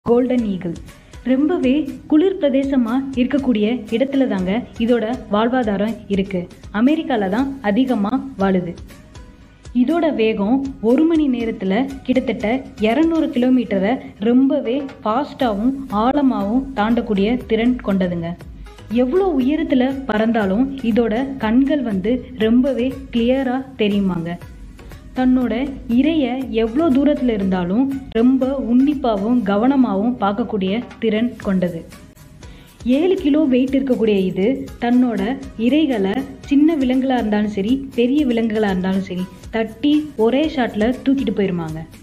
golden eagle ரொம்பவே குளிர் பிரதேசமாக இருக்கக்கூடிய இடத்துல தாங்க இதோட வாழ்வாதாரம் இருக்குது அமெரிக்காவில் தான் அதிகமாக வாழுது இதோட வேகம் ஒரு மணி நேரத்தில் கிட்டத்தட்ட இரநூறு கிலோமீட்டரை ரொம்பவே ஃபாஸ்ட்டாகவும் ஆழமாகவும் தாண்டக்கூடிய திறன் கொண்டதுங்க எவ்வளோ உயரத்தில் பறந்தாலும் இதோட கண்கள் வந்து ரொம்பவே கிளியராக தெரியுமாங்க தன்னோட இரையை எவ்வளோ தூரத்தில் இருந்தாலும் ரொம்ப உன்னிப்பாகவும் கவனமாகவும் பார்க்கக்கூடிய திறன் கொண்டது ஏழு கிலோ வெயிட் இருக்கக்கூடிய இது தன்னோட இரைகளை சின்ன விலங்குகளாக இருந்தாலும் சரி பெரிய விலங்குகளாக இருந்தாலும் சரி தட்டி ஒரே ஷாட்டில் தூக்கிட்டு போயிருமாங்க